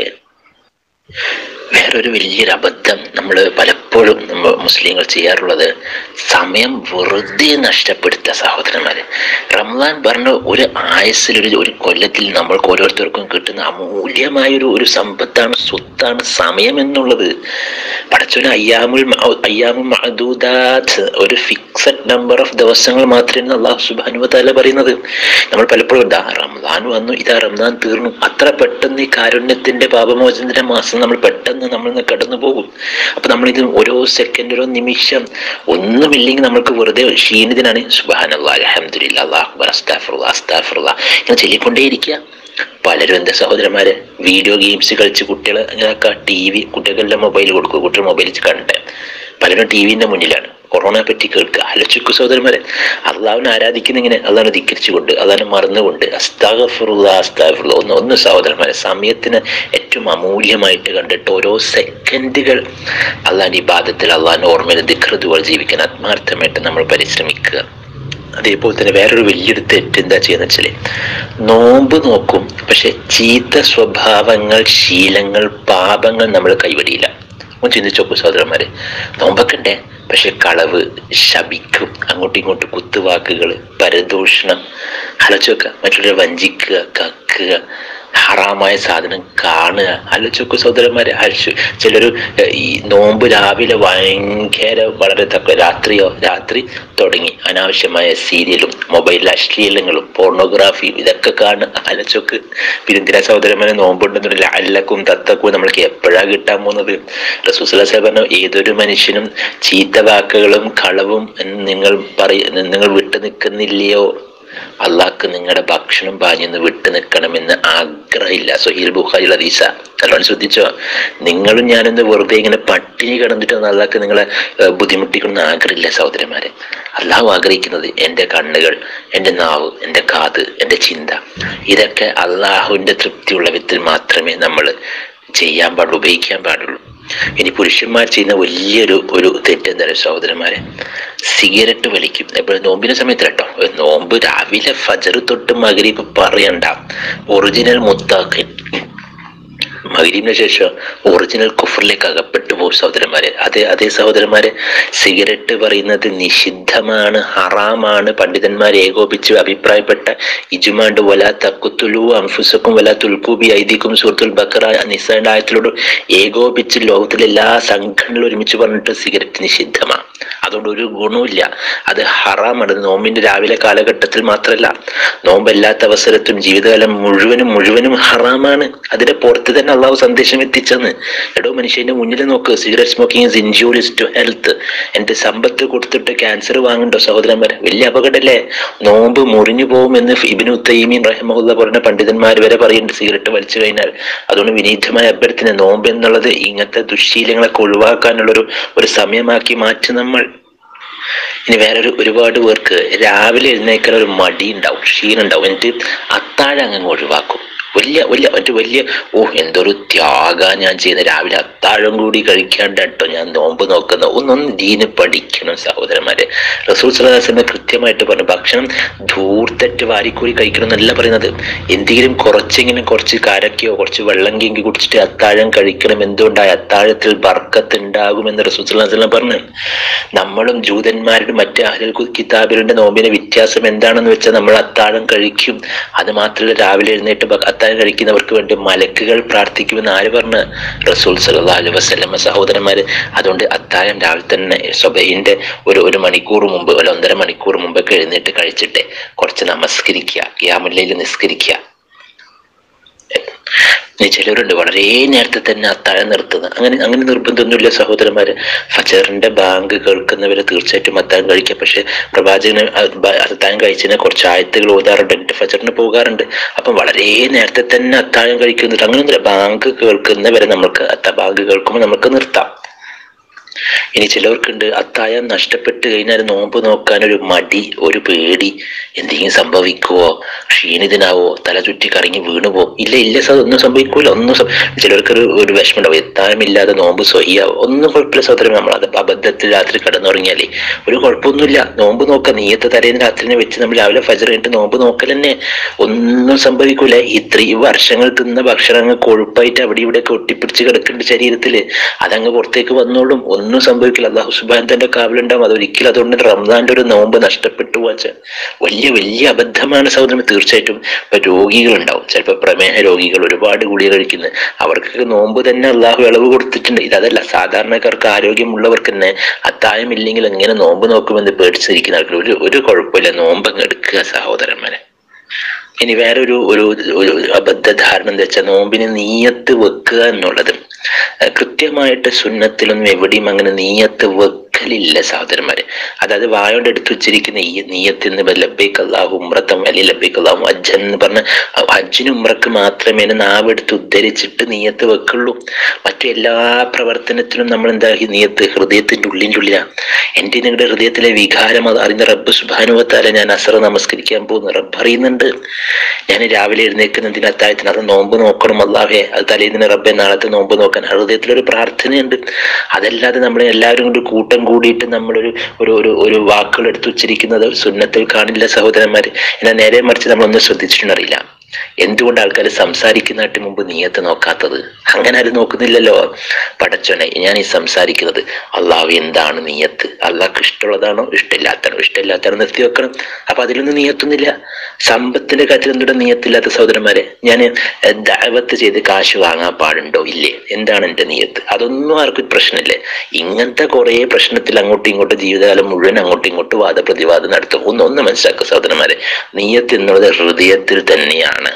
വേറൊരു വലിയൊരു അബദ്ധം നമ്മൾ പലപ്പോഴും നമ്മൾ മുസ്ലിങ്ങൾ ചെയ്യാറുള്ളത് സമയം വെറുതെ നഷ്ടപ്പെടുത്തുക സഹോദരന്മാരെ റംസാൻ പറഞ്ഞ ഒരു ആയുസ്സിൽ ഒരു ഒരു കൊല്ലത്തിൽ നമ്മൾക്ക് ഓരോരുത്തർക്കും കിട്ടുന്ന അമൂല്യമായ ഒരു ഒരു സമ്പത്താണ് സ്വത്താണ് സമയം എന്നുള്ളത് പടച്ചോന് അയ്യാമുൽ മ- അയ്യാമുൽ മഅദൂദാത്ത് ഒരു ഫിക്സഡ് നമ്പർ ഓഫ് ദിവസങ്ങൾ മാത്രമേ അള്ളാഹു സുബാനു താല പറയുന്നത് നമ്മൾ പലപ്പോഴും ഇതാ റംസാൻ വന്നു ഇതാ റംസാൻ തീർന്നു അത്ര പെട്ടെന്ന് ഈ കാരുണ്യത്തിന്റെ പാപമോചനത്തിന്റെ മാസം നമ്മൾ പെട്ടെന്ന് നമ്മൾ ഇന്ന് കടന്നു പോകും അപ്പൊ നമ്മളിത് ഓരോ സെക്കൻഡ് ഓരോ നിമിഷം ഒന്നുമില്ലെങ്കിൽ നമ്മൾക്ക് വെറുതെ ക്ഷീണിതനാണ് സുബാൻ അലഹമുല്ല അള്ളാഹ് അസ്താഫുള്ള അസ്താഫുള്ള ഇങ്ങനെ ചൊല്ലിക്കൊണ്ടേയിരിക്കുക പലരും എന്താ സഹോദരന്മാര് വീഡിയോ ഗെയിംസ് കളിച്ച് കുട്ടികൾ അങ്ങനെയൊക്കെ ടി വി കുട്ടികളെല്ലാം മൊബൈൽ കൊടുക്കുക കുട്ടികൾ മൊബൈൽ കണ്ട് പലരും ടി വിന്റെ മുന്നിലാണ് കൊറോണയെ പറ്റി കേൾക്കുക ആലോചിക്കു സഹോദരന്മാരെ അള്ളാഹുവിനെ ആരാധിക്കുന്ന ഇങ്ങനെ അള്ളാഹിനെ ധിക്കരിച്ചുകൊണ്ട് അള്ളാഹിനെ മറന്നുകൊണ്ട് അസ്താഗഫുറുള്ള അസ്താഗഫുറുള്ള ഒന്ന് ഒന്ന് സഹോദരന്മാരെ സമയത്തിന് ഏറ്റവും അമൂല്യമായിട്ട് കണ്ടിട്ട് ഓരോ സെക്കൻഡുകൾ അള്ളാഹിന്റെ ഇബാദത്തിൽ അള്ളാഹിന്റെ ഓർമ്മയിൽ ദിക്റതുകൾ ജീവിക്കാൻ ആത്മാർത്ഥമായിട്ട് നമ്മൾ പരിശ്രമിക്കുക അതേപോലെ തന്നെ വേറൊരു വലിയൊരു തെറ്റ് എന്താ ചെയ്യുന്ന വെച്ചാല് നോമ്പ് നോക്കും പക്ഷെ ചീത്ത സ്വഭാവങ്ങൾ ശീലങ്ങൾ പാപങ്ങൾ നമ്മൾ കൈവടിയില്ല ഒന്ന് ചിന്തിച്ചു നോക്കൂ സഹോദരന്മാരെ നോമ്പൊക്കെ പക്ഷെ കളവ് ശപിക്കും അങ്ങോട്ടും ഇങ്ങോട്ടും കുത്തുവാക്കുകൾ പരദൂഷണം ആലോചിക്കുക മറ്റുള്ളവരെ വഞ്ചിക്കുക കക്കുക ഹറാമായ സാധനം കാണുക ആലോചിക്കുക സഹോദരന്മാരെ ആലോചിച്ചു ചിലര് ഏർ, ഈ നോമ്പ് രാവിലെ ഭയങ്കര വളരെ തക്ക രാത്രിയോ രാത്രി തുടങ്ങി അനാവശ്യമായ സീരിയലും മൊബൈലിൽ അശ്ലീലങ്ങളും പോർണോഗ്രാഫിയും ഇതൊക്കെ കാണുക ആലോചിക്ക് പിന്നെ എന്തിനാ സഹോദരന്മാരെ നോമ്പുണ്ടെന്നില്ല അല്ലക്കും തത്തക്കും നമ്മൾക്ക് എപ്പോഴാ കിട്ടാൻ പോകുന്നത് റസൂസ്ലാ പറഞ്ഞു ഏതൊരു മനുഷ്യനും ചീത്ത വാക്കുകളും കളവും എന്ന് നിങ്ങൾ പറയ നിങ്ങൾ വിട്ടു നിൽക്കുന്നില്ലയോ അള്ളാഹ്ക്ക് നിങ്ങളുടെ ഭക്ഷണം പാഞ്ഞെന്ന് വിട്ടു നിൽക്കണമെന്ന് ആഗ്രഹമില്ല സൊഹീൽ ബുഖാരി ഹദീസ നല്ലോണം ശ്രദ്ധിച്ചോ നിങ്ങളും ഞാനൊന്ന് വെറുതെ ഇങ്ങനെ പട്ടിണി കിടന്നിട്ട് അള്ളാഹ്ക്ക് നിങ്ങളെ ഏർ, ബുദ്ധിമുട്ടിക്കണമെന്ന് ആഗ്രഹമില്ല സഹോദരന്മാരെ അള്ളാഹു ആഗ്രഹിക്കുന്നത് എൻ്റെ കണ്ണുകൾ എൻ്റെ നാവ് എൻ്റെ കാത് എൻ്റെ ചിന്ത ഇതൊക്കെ അള്ളാഹുവിൻ്റെ തൃപ്തിയുള്ള വിധത്തിൽ മാത്രമേ നമ്മൾ ചെയ്യാൻ പാടുള്ളൂ ഉപയോഗിക്കാൻ പാടുള്ളൂ ഇനി പുരുഷന്മാർ ചെയ്യുന്ന വലിയൊരു ഒരു തെറ്റെന്താ സഹോദരന്മാരെ സിഗരറ്റ് വലിക്കും എപ്പോഴും നോമ്പിന്റെ സമയത്ത് കേട്ടോ ഒരു നോമ്പ് രാവിലെ ഫജർ തൊട്ട് മകരീബ് പറയണ്ട ഒറിജിനൽ മുത്താക്കൻ മകരീബിന് ശേഷം ഒറിജിനൽ കുഫറിലേക്ക് അകപ്പെട്ടു പോകും സഹോദരന്മാരെ അതെ അതേ സഹോദരന്മാരെ സിഗരറ്റ് പറയുന്നത് നിഷിദ്ധമാണ് ഹറാമാണ് പണ്ഡിതന്മാർ ഏകോപിച്ച് അഭിപ്രായപ്പെട്ട ഇജുമാണ്ട് വല തക്കുത്തുലു അംഫുസക്കും വല തുൽക്കൂബി ഐദിക്കും സൂറത്തുൽ ബക്കറ നിസാന്റെ ആയത്തിലോട് ഏകോപിച്ച് ലോകത്തിലെ എല്ലാ സംഘടനകളും ഒരുമിച്ച് പറഞ്ഞിട്ട് സിഗരറ്റ് നിഷിദ്ധമാണ് അതുകൊണ്ട് ഒരു ഗുണവുമില്ല അത് ഹറാമാണ് അത് നോമ്പിന്റെ രാവിലെ കാലഘട്ടത്തിൽ മാത്രമല്ല നോമ്പല്ലാത്ത അവസരത്തും ജീവിതകാലം മുഴുവനും മുഴുവനും ഹറാമാണ് അതിന്റെ പുറത്ത് തന്നെ അള്ളാഹു സന്ദേശം എത്തിച്ചെന്ന് എടോ മനുഷ്യന്റെ മുന്നിൽ നോക്ക് cigarette smoking is injurious to health എന്റെ സമ്പത്ത് കൊടുത്തിട്ട് ക്യാൻസർ വാങ്ങണ്ടോ സഹോദരന്മാരെ വലിയ അപകടമല്ലേ നോമ്പ് മുറിഞ്ഞു പോകുമെന്ന് ഇബിനു തൈമീൻ റഹ്മുല്ല പറഞ്ഞ പണ്ഡിതന്മാർ വരെ പറയുന്നുണ്ട് സിഗരറ്റ് വലിച്ചു കഴിഞ്ഞാൽ അതുകൊണ്ട് വിനീതമായ അഭ്യർത്ഥന നോമ്പ് എന്നുള്ളത് ഇങ്ങനത്തെ ദുശ്ശീലങ്ങളൊക്കെ ഒഴിവാക്കാനുള്ള ഒരു ഒരു സമയമാക്കി മാറ്റി നമ്മൾ ഇനി വേറൊരു ഒരുപാട് പേർക്ക് രാവിലെ എഴുന്നേക്കാൻ ഒരു മടി ഉണ്ടാവും ക്ഷീണം ഉണ്ടാവും എന്നിട്ട് അത്താഴം അങ്ങ് ഒഴിവാക്കും വലിയ വലിയ മറ്റു വലിയ ഓ എന്തൊരു ത്യാഗ ഞാൻ ചെയ്യുന്ന രാവിലെ അത്താഴം കൂടി കഴിക്കാണ്ട് കേട്ടോ ഞാൻ നോമ്പ് നോക്കുന്ന ഒന്നൊന്ന് ദീന് പഠിക്കണം സഹോദരന്മാരെ റസൂൽ സലാഹുലിനെ കൃത്യമായിട്ട് പറഞ്ഞു ഭക്ഷണം ധൂർത്തറ്റ് വാരിക്കൂടി കഴിക്കണം എന്നല്ല പറയുന്നത് എന്തെങ്കിലും കുറച്ചെങ്കിലും കുറച്ച് കാരക്കയോ കുറച്ച് വെള്ളം കിങ്കി കുടിച്ചിട്ട് അത്താഴം കഴിക്കണം എന്തുകൊണ്ടായി അത്താഴത്തിൽ ബർക്കത്ത് ഉണ്ടാകുമെന്ന് റസൂൽ സലാഹുലം പറഞ്ഞു നമ്മളും ജൂതന്മാരുടെ മറ്റ് അഹ്ലൽ കു- കിതാബികളുടെ നോമ്പിന് വ്യത്യാസം എന്താണെന്ന് വെച്ചാൽ നമ്മൾ അത്താഴം കഴിക്കും അത് മാത്രമല്ല രാവിലെ എഴുന്നേറ്റ് ഭ- അത്താഴം കഴിക്കുന്നവർക്ക് വേണ്ടി മലക്കുകൾ പ്രാർത്ഥിക്കുമെന്ന് ആര് പറഞ്ഞ് റസൂൽ സല്ലല്ലാഹു അലൈഹി വസല്ലമ സഹോദരന്മാര് അതുകൊണ്ട് അത്താഴം രാവിലെ തന്നെ സ്വബഹിന്റെ ഒരു ഒരു മണിക്കൂർ മുമ്പ് അല്ല ഒന്നര മണിക്കൂർ മുമ്പൊക്കെ എഴുന്നേറ്റ് കഴിച്ചിട്ട് കുറച്ച് നമസ്കരിക്കുക യാമുല്ലയിൽ നിസ്കരിക്കുക ഇനി ചിലരുണ്ട് വളരെ നേരത്തെ തന്നെ അത്താഴം നിർത്തുന്നത് അങ്ങനെ അങ്ങനെ നിർബന്ധമൊന്നുമില്ല സഹോദരന്മാര് ഫജറിന്റെ ബാങ്ക് കേൾക്കുന്നവരെ തീർച്ചയായിട്ടും അത്താഴം കഴിക്കാം പക്ഷെ പ്രവാചകന് അ- ബ- അത്താഴം കഴിച്ചതിനെ കുറച്ച് ആയത്തുകൾ ഓതാറുണ്ട് എന്നിട്ട് ഫജറിന് പോകാറുണ്ട് അപ്പം വളരെ നേരത്തെ തന്നെ അത്താഴം കഴിക്കുന്നുണ്ട് അങ്ങനെയൊന്നുമില്ല ബാങ്ക് കേൾക്കുന്നവരെ നമുക്ക് അത്ത ബാങ്ക് കേൾക്കുമ്പോൾ നമുക്ക് നിർത്താം ഇനി ചിലവർക്കുണ്ട് അത്താഴം നഷ്ടപ്പെട്ട് കഴിഞ്ഞാൽ നോമ്പ് നോക്കാൻ ഒരു മടി ഒരു പേടി എന്തെങ്കിലും സംഭവിക്കുവോ ക്ഷീണിതനാവോ തല ചുറ്റി കറങ്ങി വീണുവോ ഇല്ല ഇല്ല സാർ ഒന്നും സംഭവിക്കൂല ഒന്നും സം- ചിലർക്കൊരു ഒരു വിഷമം ഉണ്ടാവും എത്താനമില്ലാതെ നോമ്പ് സ്വയ്യാവോ ഒന്നും കുഴപ്പമില്ല സഹോദരൻ നമ്മൾ അത് അബദ്ധത്തിൽ രാത്രി കിടന്നുറങ്ങിയാലേ ഒരു കുഴപ്പമൊന്നുമില്ല നോമ്പ് നോക്കാം നീയത്ത് തലേന്ന് രാത്രിനെ വെച്ച് നമ്മൾ രാവിലെ ഫജർ കഴിഞ്ഞിട്ട് നോമ്പ് നോക്കൽ തന്നെ ഒന്നും സംഭവിക്കൂല ഇത്രയും വർഷങ്ങൾ തിന്ന ഭക്ഷണങ്ങൾ കൊഴുപ്പായിട്ട് അവിടെ ഇവിടെ ഒക്കെ ഒട്ടിപ്പിടിച്ച് കിടക്കുന്നുണ്ട് ശരീരത്തില് അതങ്ങ് പുറത്തേക്ക് വന്നോളും ഒന്നും സംഭവിക്കില്ല അള്ളാഹു സുബാൻ തന്റെ കാവലുണ്ടാവും അതൊരിക്കലും അതുകൊണ്ട് റംസാന്റെ ഒരു നോമ്പ് നഷ്ടപ്പെട്ടു പോച്ച വലിയ വലിയ അബദ്ധമാണ് സഹോദരൻ തീർച്ചയായിട്ടും ഇപ്പൊ രോഗികളുണ്ടാവും ചിലപ്പോൾ പ്രമേഹ രോഗികൾ ഒരുപാട് ഗുളിക കഴിക്കുന്നത് അവർക്കൊക്കെ നോമ്പ് തന്നെ അള്ളാഹു ഇളവ് കൊടുത്തിട്ടുണ്ട് ഇതല്ല സാധാരണക്കാർക്ക് ആരോഗ്യമുള്ളവർക്ക് തന്നെ അത്തായം ഇല്ലെങ്കിൽ എങ്ങനെ നോമ്പ് നോക്കുമെന്ന് പേടിച്ചിരിക്കുന്ന ആൾക്കാർ ഒരു ഒരു കുഴപ്പമില്ല നോമ്പ് അങ്ങ് എടുക്കുക സഹോദരന്മാരെ ഇനി വേറൊരു ഒരു ഒരു അബദ്ധധാരണ എന്താ വെച്ചാൽ നോമ്പിന് നീയത്ത് വെക്കുക എന്നുള്ളത് ഏഹ് കൃത്യമായിട്ട് സുന്നത്തിലൊന്നും എവിടെയും അങ്ങനെ നീയത്ത് വെക്കലില്ല സഹോദരന്മാരെ അതായത് വായോണ്ട് എടുത്തു വെച്ചിരിക്കുന്ന ഈ നീയത്ത് എന്ന് ലബൈക്ക് അള്ളാഹു ഉമ്രത്തം അല്ലെങ്കിൽ ലബൈക്ക് അള്ളാഹു ഹജ്ജൻ എന്ന് പറഞ്ഞ ഹജ്ജിന് ഉമ്രക്ക് മാത്രമേ നാവ് എടുത്ത് ഉദ്ധരിച്ചിട്ട് നീയത്ത് വെക്കുള്ളൂ മറ്റു എല്ലാ പ്രവർത്തനത്തിനും നമ്മൾ എന്താ ഈ നീയത്ത് ഹൃദയത്തിന്റെ ഉള്ളിൻ്റെ ഉള്ളിലാണ് എൻ്റെ നിങ്ങളുടെ ഹൃദയത്തിലെ വികാരം അത് അറിയുന്ന റബ്ബ് സുബാനുവത്താല ഞാൻ അസർ നമസ്കരിക്കാൻ പോകുന്നു റബ്ബ് അറിയുന്നുണ്ട് ഞാൻ രാവിലെ എഴുന്നേൽക്കുന്നതിന് അത്താഴത്തിന് അത് നോമ്പ് നോക്കണം അല്ലാഹേ അത് തലേദിന് റബ്ബെ നാളത്തെ നോമ്പ് നോക്കാൻ ഹൃദയത്തിലൊരു പ്രാർത്ഥനയുണ്ട് അതല്ലാതെ നമ്മൾ എല്ലാവരും കൂടി കൂട്ടം കൂടിയിട്ട് നമ്മളൊരു ഒരു ഒരു ഒരു വാക്കുകൾ എടുത്തു വച്ചിരിക്കുന്നത് ഒരു സുന്നത്തിൽ കാണില്ല സഹോദരന്മാര് എന്നാൽ നേരെ മറിച്ച് നമ്മളൊന്നും ശ്രദ്ധിച്ചിട്ടുണ്ടറിയില്ല എന്തുകൊണ്ട് ആൾക്കാർ സംസാരിക്കുന്നതിന് മുമ്പ് നീയത്ത് നോക്കാത്തത് അങ്ങനെ ആരും നോക്കുന്നില്ലല്ലോ പടച്ചോനെ ഞാൻ ഈ സംസാരിക്കുന്നത് അള്ളാഹു എന്താണ് നീയത്ത് അള്ളാഹ്ക്ക് ഇഷ്ടമുള്ളതാണോ ഇഷ്ടമില്ലാത്തതാണോ ഇഷ്ടമില്ലാത്തതാണോ നിർത്തി വെക്കണം അപ്പൊ അതിലൊന്നും നീയത്തൊന്നുമില്ല സമ്പത്തിന്റെ കാര്യത്തിൽ എന്തുകൊണ്ട് നീയത്തില്ലാത്ത സഹോദരന്മാരെ ഞാൻ ദാവത്ത് ചെയ്ത് കാശ് വാങ്ങാൻ പാടുണ്ടോ ഇല്ലേ എന്താണ് എന്റെ നീയത്ത് അതൊന്നും ആർക്കും പ്രശ്നമില്ലേ ഇങ്ങനത്തെ കുറെ പ്രശ്നത്തിൽ അങ്ങോട്ടും ഇങ്ങോട്ടും ജീവിതകാലം മുഴുവൻ അങ്ങോട്ടും ഇങ്ങോട്ടും വാദപ്രതിവാദം നടത്തും ഒന്ന് ഒന്ന് മനസ്സിലാക്കുക സഹോദരന്മാരെ നീയത്ത് എന്നുള്ളത് ഹൃദയത്തിൽ തന്നെയാണ്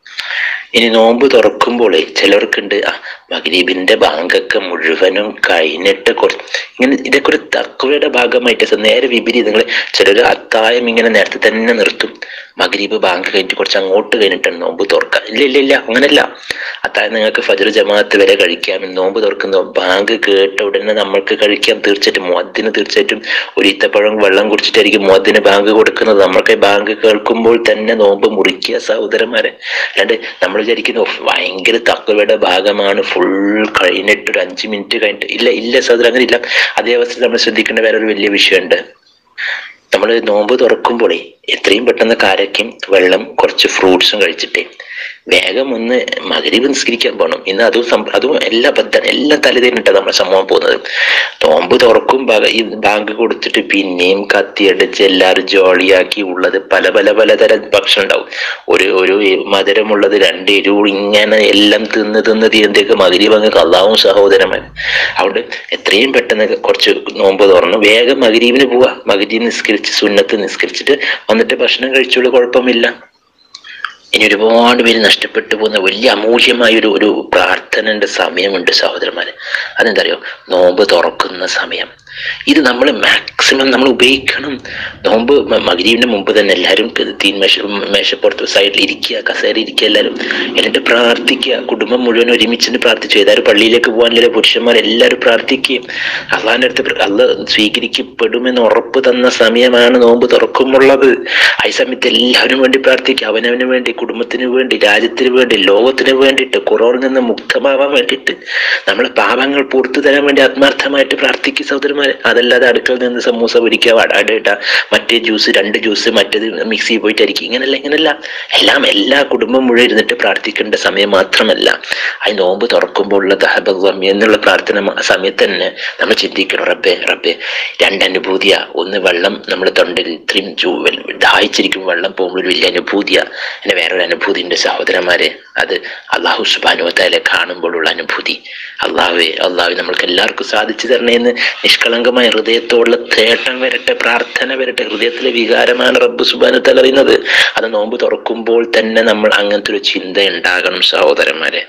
ഇനി നോമ്പ് തുറക്കുമ്പോൾ ചിലർക്കുണ്ട് ആ മഗ്രീബിന്റെ ബാങ്കൊക്കെ മുഴുവനും കഴിഞ്ഞിട്ട് കുറച്ച് ഇങ്ങനെ ഇതൊക്കെ ഒരു തക്കവയുടെ ഭാഗമായിട്ട് സ- നേരെ വിപരീതങ്ങൾ ചിലർ അത്തായം ഇങ്ങനെ നേരത്തെ തന്നെ നിർത്തും മഗ്രീബ് ബാങ്ക് കഴിഞ്ഞിട്ട് കുറച്ച് അങ്ങോട്ട് കഴിഞ്ഞിട്ടാണ് നോമ്പ് തുറക്കുക ഇല്ല ഇല്ല ഇല്ല അങ്ങനല്ല അത്തായം നിങ്ങൾക്ക് ഫജർ ജമാഅത്ത് വരെ കഴിക്കാം നോമ്പ് തുറക്കുന്നു ബാങ്ക് കേട്ട ഉടനെ നമ്മൾക്ക് കഴിക്കാം തീർച്ചയായിട്ടും മുഅദ്ദിന് തീർച്ചയായിട്ടും ഒരു ഈത്തപ്പഴം വെള്ളം കുടിച്ചിട്ടായിരിക്കും മുഅദ്ദിന് ബാങ്ക് കൊടുക്കുന്നത് നമ്മൾക്ക് ബാങ്ക് കേൾക്കുമ്പോൾ തന്നെ നോമ്പ് മുറിക്കുക സഹോദരന്മാരെ അല്ലാണ്ട് നമ്മൾ വിചാരിക്കുന്നു "ഉഫ്, ഭയങ്കര തക്കവയുടെ ഭാഗമാണ് ഫുൾ കഴിഞ്ഞിട്ട് ഒരു അഞ്ച് മിനിറ്റ് കഴിഞ്ഞിട്ട് ഇല്ല ഇല്ല സഹോദരൻ അങ്ങനെ ഇല്ല അതേ അവസ്ഥയിൽ നമ്മൾ ശ്രദ്ധിക്കേണ്ട വേറൊരു വലിയ വിഷയമുണ്ട് നമ്മൾ നോമ്പ് തുറക്കുമ്പോഴേ എത്രയും പെട്ടെന്ന് കാരക്കും വെള്ളം കുറച്ച് ഫ്രൂട്ട്സും കഴിച്ചിട്ടേ വേഗം ഒന്ന് മകരീവ് നിസ്കരിക്കാൻ പോകണം ഇന്ന് അതും സം- അതും എല്ലാ ബദ്ധാണ് എല്ലാം തലതിരിട്ടാണ് നമ്മുടെ സമൂഹം പോകുന്നത് നോമ്പ് തുറക്കും ബക- ഈ ബാങ്ക് കൊടുത്തിട്ട് പിന്നെയും കത്തിയടിച്ച് എല്ലാവരും ജോളിയാക്കി ഉള്ളത് പല പല പലതരം ഭക്ഷണം ഉണ്ടാവും ഒരു ഒരു മധുരമുള്ളത് രണ്ട് എരിവ് ഇങ്ങനെ എല്ലാം തിന്ന് തിന്ന് തീരുന്നേക്ക് മകരീവ് അങ്ങ് കള്ളാവും സഹോദരന്മാർ അതുകൊണ്ട് എത്രയും പെട്ടെന്ന് കുറച്ച് നോമ്പ് തുറന്ന് വേഗം മകരീവിന് പോവാ മകരീവ് നിസ്കരിച്ച് സുന്നത്ത് നിസ്കരിച്ചിട്ട് വന്നിട്ട് ഭക്ഷണം കഴിച്ചോളൂ കുഴപ്പമില്ല ഇനി ഒരുപാട് പേര് നഷ്ടപ്പെട്ടു പോകുന്ന വലിയ അമൂല്യമായ ഒരു ഒരു പ്രാർത്ഥനയുടെ സമയമുണ്ട് സഹോദരന്മാരെ അതെന്താ അറിയോ നോമ്പ് തുറക്കുന്ന സമയം ഇത് നമ്മൾ മാക്സിമം നമ്മൾ ഉപയോഗിക്കണം നോമ്പ് മ- മഗ്‌രിബിന് മുമ്പ് തന്നെ എല്ലാവരും തീൻ മേശ മേശപ്പുറത്ത് സൈഡിൽ ഇരിക്കുക കസേര ഇരിക്കുക എല്ലാവരും എന്നിട്ട് പ്രാർത്ഥിക്കുക കുടുംബം മുഴുവൻ ഒരുമിച്ചിട്ട് പ്രാർത്ഥിച്ചു ഏതായാലും പള്ളിയിലേക്ക് പോകാനില്ല പുരുഷന്മാർ എല്ലാവരും പ്രാർത്ഥിക്കുകയും അള്ളാഹിൻ്റെ അടുത്ത് പ്ര- അള്ളാഹ് സ്വീകരിക്കപ്പെടുമെന്ന് ഉറപ്പ് തന്ന സമയമാണ് നോമ്പ് തുറക്കുമുള്ളത് ആ സമയത്ത് എല്ലാവരും വേണ്ടി പ്രാർത്ഥിക്കുക അവനവന് വേണ്ടി കുടുംബത്തിന് വേണ്ടി രാജ്യത്തിന് വേണ്ടി ലോകത്തിന് വേണ്ടിയിട്ട് കുറവിൽ നിന്ന് മുക്തമാവാൻ വേണ്ടിയിട്ട് നമ്മളെ പാപങ്ങൾ പുറത്തു തരാൻ വേണ്ടി ആത്മാർത്ഥമായിട്ട് പ്രാർത്ഥിക്കുക സഹോദരന്മാരെ അതല്ലാതെ അടുക്കളയിൽ നിന്ന് സമൂസ പൊരിക്കുക വടാടയിട്ട മറ്റേ ജ്യൂസ് രണ്ട് ജ്യൂസ് മറ്റേത് മിക്സി പോയിട്ടായിരിക്കും ഇങ്ങനല്ല ഇങ്ങനല്ല എല്ലാം എല്ലാ കുടുംബം മുഴുവൻ ഇരുന്നിട്ട് പ്രാർത്ഥിക്കേണ്ട സമയം മാത്രമല്ല ആ നോമ്പ് തുറക്കുമ്പോൾ ഉള്ള ദഹബം എന്നുള്ള പ്രാർത്ഥന മ- സമയത്ത് തന്നെ നമ്മൾ ചിന്തിക്കണം റബ്ബേ റബ്ബേ രണ്ടനുഭൂതിയാ ഒന്ന് വെള്ളം നമ്മുടെ തൊണ്ടിൽ ഇത്രയും ചൂ വെൽ- ദാഹിച്ചിരിക്കും വെള്ളം പോകുമ്പോൾ ഒരു വലിയ അനുഭൂതിയാ പിന്നെ വേറൊരു അനുഭൂതി ഉണ്ട് സഹോദരന്മാരെ അത് അള്ളാഹു സുബാനുവത്താലെ കാണുമ്പോഴുള്ള അനുഭൂതി അള്ളാഹുവെ അള്ളാഹു നമ്മൾക്ക് എല്ലാവർക്കും സാധിച്ചു തരണേന്ന് നിഷ്കളങ്ക നിഷ്കളങ്കമായ ഹൃദയത്തോടുള്ള തേട്ടം വരട്ടെ പ്രാർത്ഥന വരട്ടെ ഹൃദയത്തിലെ വികാരമാണ് റബ്ബ് സുബാനത്തൽ അറിയുന്നത് അത് നോമ്പ് തുറക്കുമ്പോൾ തന്നെ നമ്മൾ അങ്ങനത്തെ ഒരു ചിന്ത ഉണ്ടാകണം സഹോദരന്മാരെ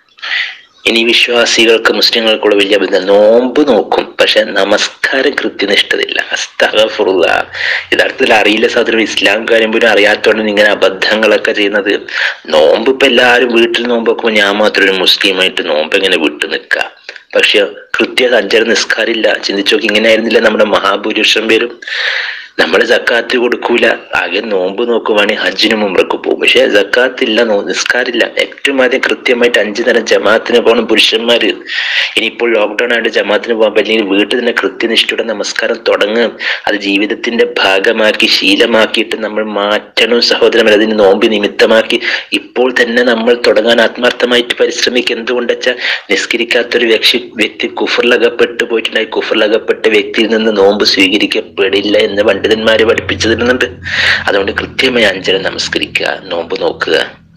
ഇനി വിശ്വാസികൾക്ക് മുസ്ലിങ്ങൾക്കുള്ള വലിയ ബന്ധം നോമ്പ് നോക്കും പക്ഷെ നമസ്കാരം കൃത്യനിഷ്ഠതയില്ല അസ്തഫുറുള്ള യഥാർത്ഥത്തിൽ അറിയില്ല സഹോദരൻ ഇസ്ലാം കാര്യം പോലും അറിയാത്തതുകൊണ്ട് ഇങ്ങനെ അബദ്ധങ്ങളൊക്കെ ചെയ്യുന്നത് നോമ്പ് ഇപ്പൊ എല്ലാവരും വീട്ടിൽ നോമ്പ് വെക്കുമ്പോൾ ഞാൻ മാത്രം ഒരു മുസ്ലിമായിട്ട് നോമ്പ് എങ്ങനെ വിട്ടു നിൽക്കുക പക്ഷെ കൃത്യ അഞ്ചര നിസ്കാരില്ല ചിന്തിച്ചു നോക്കി ഇങ്ങനെ ആയിരുന്നില്ല നമ്മുടെ മഹാഭൂരിപക്ഷം പേരും നമ്മൾ ജക്കാത്ത് കൊടുക്കൂല ആകെ നോമ്പ് നോക്കുവാണെങ്കിൽ ഹജ്ജിന് മുമ്പൊക്കെ പോകും പക്ഷെ ജക്കാത്തില്ല നോ നിസ്കാരില്ല ഏറ്റവും ആദ്യം കൃത്യമായിട്ട് അഞ്ചു നേരം ജമാഅത്തിന് പോകണം പുരുഷന്മാര് ഇനിയിപ്പോൾ ലോക്ക്ഡൌൺ ആയിട്ട് ജമാഅത്തിന് പോകാൻ പറ്റില്ലെങ്കിൽ വീട്ടിൽ തന്നെ കൃത്യനിഷ്ഠയുടെ നമസ്കാരം തുടങ്ങും അത് ജീവിതത്തിന്റെ ഭാഗമാക്കി ശീലമാക്കിയിട്ട് നമ്മൾ മാറ്റണം സഹോദരന്മാർ അതിന് നോമ്പ് നിമിത്തമാക്കി ഇപ്പോൾ തന്നെ നമ്മൾ തുടങ്ങാൻ ആത്മാർത്ഥമായിട്ട് പരിശ്രമിക്കുക എന്തുകൊണ്ടെച്ചാൽ നിസ്കരിക്കാത്തൊരു വ്യക്തി വ്യക്തി കുഫറിലകപ്പെട്ടു പോയിട്ടുണ്ടായി കുഫറിലകപ്പെട്ട വ്യക്തിയിൽ നിന്ന് നോമ്പ് സ്വീകരിക്കപ്പെടില്ല എന്ന് പണ്ഡിതന്മാര് പഠിപ്പിച്ചു തരുന്നുണ്ട് അതുകൊണ്ട് കൃത്യമായി അഞ്ചര നമസ്കരിക്കുക നോമ്പ് നോക്കുക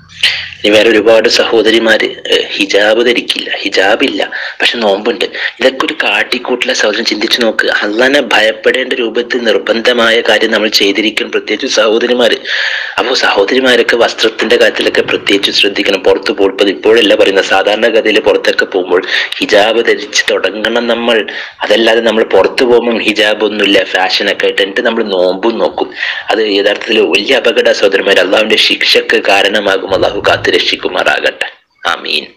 ഇനി വേറെ ഒരുപാട് സഹോദരിമാര് ഏഹ്, ഹിജാബ് ധരിക്കില്ല ഹിജാബില്ല പക്ഷെ നോമ്പുണ്ട് ഇതൊക്കെ ഒരു കാട്ടിക്കൂട്ടിലെ സഹോദരൻ ചിന്തിച്ചു നോക്ക് അള്ളാനെ ഭയപ്പെടേണ്ട രൂപത്തിൽ നിർബന്ധമായ കാര്യം നമ്മൾ ചെയ്തിരിക്കണം പ്രത്യേകിച്ച് സഹോദരിമാര് അപ്പോൾ സഹോദരിമാരൊക്കെ വസ്ത്രത്തിന്റെ കാര്യത്തിലൊക്കെ പ്രത്യേകിച്ച് ശ്രദ്ധിക്കണം പുറത്ത് പോകുമ്പോൾ ഇപ്പോഴല്ല പറയുന്നത് സാധാരണഗതിയിൽ പുറത്തൊക്കെ പോകുമ്പോൾ ഹിജാബ് ധരിച്ച് തുടങ്ങണം നമ്മൾ അതല്ലാതെ നമ്മൾ പുറത്ത് പോകുമ്പോൾ ഹിജാബ് ഒന്നുമില്ല ഫാഷനൊക്കെ ആയിട്ട് എന്നിട്ട് നമ്മൾ നോമ്പും നോക്കും അത് യഥാർത്ഥത്തിൽ വലിയ അപകട സഹോദരന്മാർ അള്ളാഹുവിന്റെ ശിക്ഷക്ക് കാരണമാകും അള്ളാഹു കാത്ത് രക്ഷിക്കുമാറാകട്ടെ ആമീൻ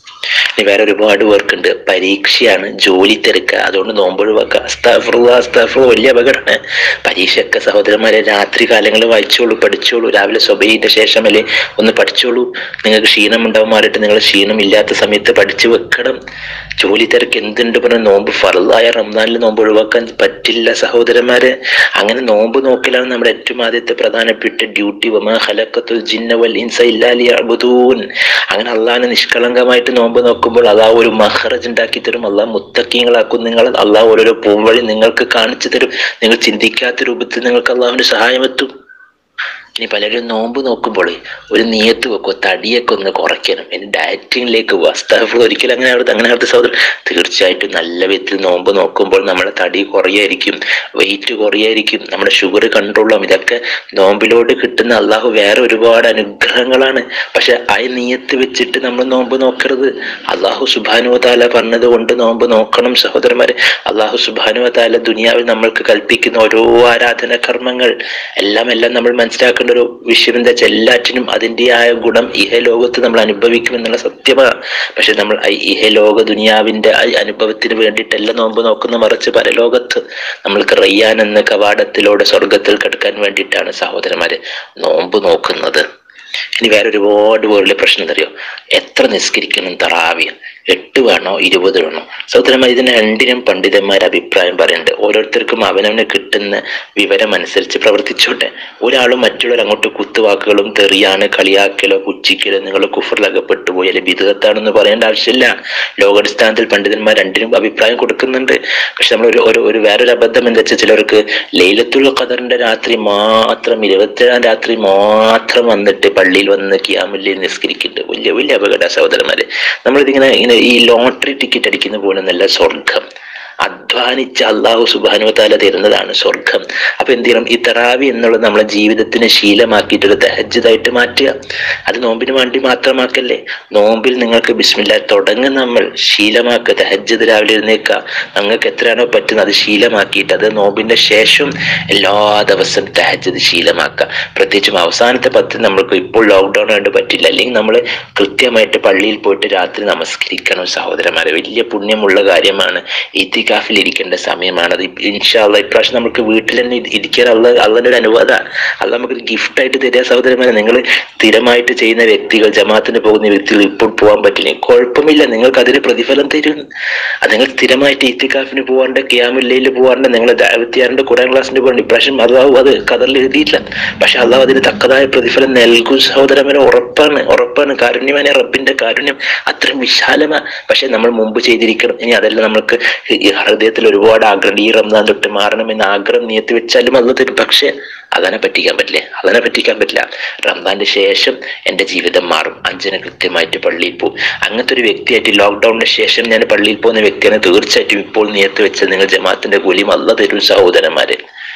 ഇനി വേറെ ഒരുപാട് പേർക്കുണ്ട് പരീക്ഷയാണ് ജോലി തിരക്കുക അതുകൊണ്ട് നോമ്പൊഴിവാക്കുക അസ്താഫ്രു അസ്താഫ്രു വലിയ അപകടമാണ് പരീക്ഷയൊക്കെ സഹോദരന്മാരെ രാത്രി കാലങ്ങളിൽ വായിച്ചോളൂ പഠിച്ചോളൂ രാവിലെ സ്വബൈന്റെ ശേഷമല്ലേ ഒന്ന് പഠിച്ചോളൂ നിങ്ങൾക്ക് ക്ഷീണം ഉണ്ടാവും മാറിയിട്ട് നിങ്ങൾ ക്ഷീണം ഇല്ലാത്ത സമയത്ത് പഠിച്ചു വെക്കണം ജോലി തിരക്ക് എന്തുണ്ട് പറഞ്ഞ നോമ്പ് ഫറലായ റംസാനിൽ നോമ്പ് ഒഴിവാക്കാൻ പറ്റില്ല സഹോദരന്മാരെ അങ്ങനെ നോമ്പ് നോക്കലാണ് നമ്മുടെ ഏറ്റവും ആദ്യത്തെ പ്രധാനപ്പെട്ട ഡ്യൂട്ടി വമാ ഖലഖത്തുൽ ജിന്ന വൽ ഇൻസ ഇല്ലാ ലിയഅ്ബുദൂൻ അങ്ങനെ അള്ളാഹിനെ നിഷ്കളങ്കമായിട്ട് നോമ്പ് നോക്കുമ്പോൾ അള്ളാഹ് ഒരു മഹറജ് ഉണ്ടാക്കി തരും അള്ളാഹ് മുത്തക്കീങ്ങളാക്കും നിങ്ങൾ അള്ളാഹ് ഓരോരോ പൂവഴി നിങ്ങൾക്ക് കാണിച്ചു തരും നിങ്ങൾ ചിന്തിക്കാത്ത രൂപത്തിൽ നിങ്ങൾക്ക് അള്ളാഹുവിന്റെ സഹായം എത്തും ഇനി പലരും നോമ്പ് നോക്കുമ്പോൾ ഒരു നീയത്ത് വെക്കുക തടിയൊക്കെ ഒന്ന് കുറയ്ക്കണം ഇനി ഡയറ്റിങ്ങിലേക്ക് പോകുക അസ്താഫ് ഒരിക്കലും അങ്ങനെ അവിടുത്തെ അങ്ങനെ അവിടുത്തെ സഹോദരൻ തീർച്ചയായിട്ടും നല്ല വിധത്തിൽ നോമ്പ് നോക്കുമ്പോൾ നമ്മുടെ തടി കുറയായിരിക്കും വെയിറ്റ് കുറയായിരിക്കും നമ്മുടെ ഷുഗർ കൺട്രോളാവും ഇതൊക്കെ നോമ്പിലോട്ട് കിട്ടുന്ന അള്ളാഹു വേറെ ഒരുപാട് അനുഗ്രഹങ്ങളാണ് പക്ഷെ ആ നീയത്ത് വെച്ചിട്ട് നമ്മൾ നോമ്പ് നോക്കരുത് അള്ളാഹു സുബാനുവതാല പറഞ്ഞത് കൊണ്ട് നോമ്പ് നോക്കണം സഹോദരന്മാരെ അള്ളാഹു സുബാനുവതാല ദുനിയാവിൽ നമ്മൾക്ക് കൽപ്പിക്കുന്ന ഓരോ ആരാധന കർമ്മങ്ങൾ എല്ലാം എല്ലാം നമ്മൾ മനസ്സിലാക്കേണ്ട ഒരു വിഷയം എന്താ വെച്ചാൽ എല്ലാറ്റിനും അതിൻ്റെതായ ഗുണം ഇഹലോകത്ത് നമ്മൾ അനുഭവിക്കും എന്നുള്ള സത്യമാണ് പക്ഷെ നമ്മൾ ആ ഇഹലോക ദുനിയാവിന്റെ ആ അനുഭവത്തിന് വേണ്ടിയിട്ടല്ല നോമ്പ് നോക്കുന്ന മറിച്ച് പരലോകത്ത് നമ്മൾക്ക് റയ്യാൻ എന്ന കവാടത്തിലൂടെ സ്വർഗത്തിൽ കിടക്കാൻ വേണ്ടിയിട്ടാണ് സഹോദരന്മാരെ നോമ്പ് നോക്കുന്നത് ഇനി വേറെ ഒരുപാട് പേരുടെ പ്രശ്നം എന്തറിയോ എത്ര നിസ്കരിക്കണം തറാവിയ എട്ട് വേണോ ഇരുപത് വേണോ സഹോദരന്മാർ ഇതിന് രണ്ടിനും പണ്ഡിതന്മാർ അഭിപ്രായം പറയുന്നുണ്ട് ഓരോരുത്തർക്കും അവനവന് കിട്ടുന്ന വിവരം അനുസരിച്ച് പ്രവർത്തിച്ചോട്ടെ ഒരാളും മറ്റുള്ളവർ അങ്ങോട്ട് കുത്തുവാക്കുകളും തെറിയാണ് കളിയാക്കലോ പുച്ഛിക്കലോ നിങ്ങൾ കുഫറിലകപ്പെട്ടു പോയി അല്ലെങ്കിൽ ബിദുഗത്താണെന്ന് പറയേണ്ട ആവശ്യമില്ല ലോകാടിസ്ഥാനത്തിൽ പണ്ഡിതന്മാർ രണ്ടിനും അഭിപ്രായം കൊടുക്കുന്നുണ്ട് പക്ഷെ നമ്മൾ ഒരു ഒരു ഒരു വേറൊരു അബദ്ധം എന്താ വെച്ചാൽ ചിലർക്ക് ലൈലത്തുൽ ഖദറിന്റെ രാത്രി മാത്രം ഇരുപത്തേഴാം രാത്രി മാത്രം വന്നിട്ട് പള്ളിയിൽ വന്ന് കിയാമുല്ലയിൽ നിസ്കരിക്കുന്നുണ്ട് വലിയ വലിയ അപകട സഹോദരന്മാര് നമ്മളിതിങ്ങനെ ഇങ്ങനെ ഈ ലോട്ടറി ടിക്കറ്റ് അടിക്കുന്ന പോലെ നല്ല സ്വർഗം അധ്വാനിച്ച് അള്ളാഹു സുബാനുവത്താല തരുന്നതാണ് സ്വർഗം അപ്പൊ എന്ത് ചെയ്യണം ഈ തറാവി എന്നുള്ളത് നമ്മളെ ജീവിതത്തിന് ശീലമാക്കിയിട്ട് ഒരു തഹജ്ജതായിട്ട് മാറ്റുക അത് നോമ്പിന് വേണ്ടി മാത്രമാക്കല്ലേ നോമ്പിൽ നിങ്ങൾക്ക് ബിസ്മില്ല തുടങ്ങും നമ്മൾ ശീലമാക്കുക തഹജ്ജത് രാവിലെ എഴുന്നേക്കുക നിങ്ങൾക്ക് എത്രയാണോ പറ്റുന്നത് അത് ശീലമാക്കിയിട്ട് അത് നോമ്പിന്റെ ശേഷം എല്ലാ ദിവസവും തഹജ്ജത് ശീലമാക്കുക പ്രത്യേകിച്ചും അവസാനത്തെ പത്ത് നമ്മൾക്ക് ഇപ്പോൾ ലോക്ക്ഡൌൺ ആയിട്ട് പറ്റില്ല അല്ലെങ്കിൽ നമ്മൾ കൃത്യമായിട്ട് പള്ളിയിൽ പോയിട്ട് രാത്രി നമസ്കരിക്കണം സഹോദരന്മാരെ വലിയ പുണ്യമുള്ള കാര്യമാണ് ഇത്തികാഫിൽ ഇരിക്കേണ്ട സമയമാണ് അത് ഇൻഷാല്ല ഇപ്രാവശ്യം നമുക്ക് വീട്ടിൽ തന്നെ ഇരി- ഇരിക്കാൻ അള്ള അള്ളൻ്റെ ഒരു അനുവാദമാണ് അത് നമുക്കൊരു ഗിഫ്റ്റ് ആയിട്ട് തരിക സഹോദരന്മാരെ നിങ്ങൾ സ്ഥിരമായിട്ട് ചെയ്യുന്ന വ്യക്തികൾ ജമാഅത്തിന് പോകുന്ന വ്യക്തികൾ ഇപ്പോൾ പോകാൻ പറ്റില്ല കുഴപ്പമില്ല നിങ്ങൾക്ക് അതിന് പ്രതിഫലം തരും അത് നിങ്ങൾ സ്ഥിരമായിട്ട് ഇത്തികാഫിന് പോകാണ്ട് ക്യാമില്ലയിൽ പോകാണ്ട് നിങ്ങൾ ദാവത്തിയാറിന്റെ ഖുറാൻ ക്ലാസ്സിന് പോകണ്ട ഇപ്രാവശ്യം അള്ളാഹു അത് കതറിൽ എഴുതിയില്ല പക്ഷെ അള്ളാഹു അതിന് തക്കതായ പ്രതിഫലം നൽകും സഹോദരന്മാരെ ഉറപ്പാണ് ഉറപ്പാണ് കാരുണ്യമാനെ റബ്ബിന്റെ കാരുണ്യം അത്രയും വിശാലമാണ് പക്ഷെ നമ്മൾ മുമ്പ് ചെയ്തിരിക്കണം ഇനി അതല്ല നമ്മൾക്ക് ഈ ഹൃദയത്തിൽ ഒരുപാട് ആഗ്രഹം ഈ റംസാൻ തൊട്ട് മാറണമെന്ന് ആഗ്രഹം നിയത്തി വെച്ചാലും അത് തരും പക്ഷെ അതിനെ പറ്റിക്കാൻ പറ്റില്ലേ അതിനെ പറ്റിക്കാൻ പറ്റില്ല റംസാന്റെ ശേഷം എൻ്റെ ജീവിതം മാറും അഞ്ചിന് കൃത്യമായിട്ട് പള്ളിയിൽ പോകും അങ്ങനത്തെ ഒരു വ്യക്തിയായിട്ട് ലോക്ക്ഡൌണിന് ശേഷം ഞാൻ പള്ളിയിൽ പോകുന്ന വ്യക്തിയാണ് തീർച്ചയായിട്ടും ഇപ്പോൾ നിയത്ത് വെച്ച് നിങ്ങൾ ജമാഅത്തിന്റെ കൂലിയും അല്ല തരും സഹോദരന്മാരെ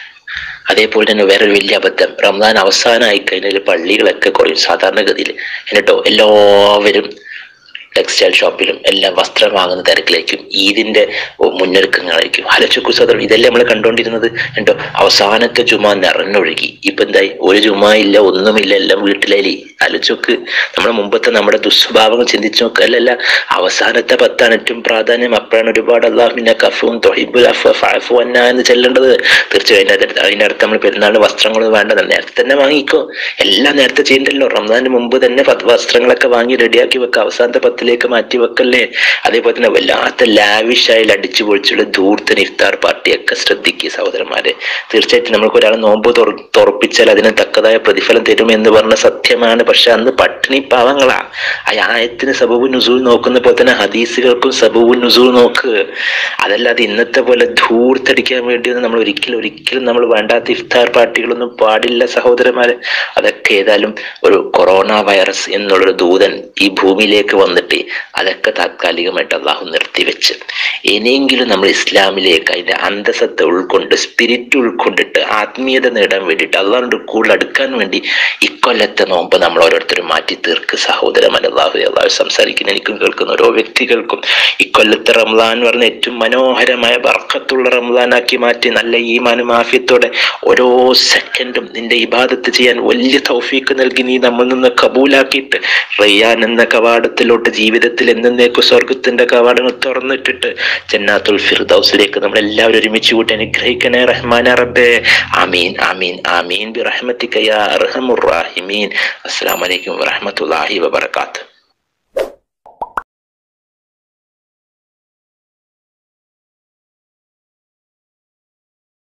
അതേപോലെ തന്നെ വേറൊരു വലിയ അബദ്ധം റംസാൻ അവസാനമായി കഴിഞ്ഞാൽ പള്ളികളൊക്കെ കുറയും സാധാരണഗതിയിൽ എന്നിട്ടോ എല്ലാവരും ടെക്സ്റ്റൈൽ ഷോപ്പിലും എല്ലാം വസ്ത്രം വാങ്ങുന്ന തിരക്കിലേക്കും ഈദിന്റെ മുന്നൊരുക്കങ്ങളായിരിക്കും ഹലച്ചുക്കു സദർ ഇതെല്ലാം നമ്മൾ കണ്ടുകൊണ്ടിരുന്നത് എന്തോ അവസാനത്തെ ജുമ നിറഞ്ഞൊഴുകി ഇപ്പൊ എന്തായി ഒരു ജുമ ഇല്ല ഒന്നുമില്ല എല്ലാം വീട്ടിലേലി അലച്ചൊക്ക് നമ്മുടെ മുമ്പത്തെ നമ്മുടെ ദുസ്വഭാവങ്ങൾ ചിന്തിച്ചു നോക്കല്ലല്ല അവസാനത്തെ പത്താണ് ഏറ്റവും പ്രാധാന്യം അപ്പോഴാണ് ഒരുപാട് അള്ളാഹുവിന്റെ കഫും തൊഹിബുൽ അഫ് ഫാഫു അന്ന എന്ന് ചെല്ലേണ്ടത് തീർച്ചയായും അതിന്റെ അടുത്ത് അതിന്റെ അടുത്ത് നമ്മൾ പെരുന്നാളിന് വസ്ത്രങ്ങൾ വേണ്ടത് നേരത്തെ തന്നെ വാങ്ങിക്കോ എല്ലാം നേരത്തെ ചെയ്യണ്ടല്ലോ റംസാന് മുമ്പ് തന്നെ പത്ത് വസ്ത്രങ്ങളൊക്കെ വാങ്ങി റെഡിയാക്കി വെക്കുക അവസാനത്തെ പത്തിലേക്ക് മാറ്റി വെക്കല്ലേ അതേപോലെ തന്നെ വല്ലാത്ത ലാവിഷായി അടിച്ചു പൊളിച്ചുള്ള ധൂർത്തൻ ഇഫ്താർ പാർട്ടിയൊക്കെ ശ്രദ്ധിക്കുക സഹോദരന്മാരെ തീർച്ചയായിട്ടും നമുക്ക് ഒരാൾ നോമ്പ് തുറ- തുറപ്പിച്ചാൽ അതിന് തക്കതായ പ്രതിഫലം തരും എന്ന് പറഞ്ഞ സത്യമാണ് പക്ഷെ അന്ന് പട്ടിണി പാവങ്ങളാ ആ ആയത്തിന് സബബു നുസൂൽ നോക്കുന്ന പോലെ തന്നെ ഹദീസുകൾക്കും സബബു നുസൂൽ നോക്ക് അതല്ലാതെ ഇന്നത്തെ പോലെ ധൂർത്തടിക്കാൻ വേണ്ടിയൊന്നും നമ്മൾ ഒരിക്കലും ഒരിക്കലും നമ്മൾ വേണ്ടാത്ത ഇഫ്താർ പാർട്ടികളൊന്നും പാടില്ല സഹോദരന്മാരെ അതൊക്കെ ഏതായാലും ഒരു കൊറോണ വൈറസ് എന്നുള്ളൊരു ദൂതൻ ഈ ഭൂമിയിലേക്ക് വന്നിട്ട് അതൊക്കെ താത്കാലികമായിട്ട് അള്ളാഹു നിർത്തിവെച്ച് ഇനിയെങ്കിലും നമ്മൾ ഇസ്ലാമിലേക്ക് അതിന്റെ അന്തസത്ത ഉൾക്കൊണ്ട് സ്പിരിറ്റ് ഉൾക്കൊണ്ടിട്ട് ആത്മീയത നേടാൻ വേണ്ടിയിട്ട് അള്ളാഹുണ്ട് കൂടുതൽ അടുക്കാൻ വേണ്ടി ഇക്കൊല്ലത്തെ നോമ്പ് നമ്മൾ ഓരോരുത്തരും മാറ്റി തീർക്ക് സഹോദരമല്ല അള്ളാഹു അള്ളാഹു സംസാരിക്കുന്ന എനിക്കും കേൾക്കുന്ന ഓരോ വ്യക്തികൾക്കും ഇക്കൊല്ലത്തെ റംലാൻ എന്ന് പറഞ്ഞ ഏറ്റവും മനോഹരമായ ബർക്കത്തുള്ള റംലാനാക്കി മാറ്റി നല്ല ഈമാനും ആഫ്യത്തോടെ ഓരോ സെക്കൻഡും നിന്റെ ഇബാദത്ത് ചെയ്യാൻ വലിയ തൗഫീക്ക് നൽകി നീ നമ്മിൽ നിന്ന് കബൂലാക്കിയിട്ട് റയ്യാൻ എന്ന കവാടത്തിലോട്ട് ജീവിതത്തിൽ എന്നേക്കും സ്വർഗത്തിന്റെ കവാടങ്ങൾ തുറന്നിട്ടിട്ട് ജന്നാത്തുൽ ഫിർദൗസിലേക്ക് നമ്മൾ എല്ലാവരും ഒരുമിച്ച് കൂട്ടി അനുഗ്രഹിക്കണേ റഹ്മാന റബ്ബേ ആമീൻ ആമീൻ ആമീൻ ബി റഹ്മത്തിക യാ അർഹമുർ റാഹിമീൻ അസ്സലാമു അലൈക്കും വറഹ്മത്തുള്ളാഹി വബറകാതുഹു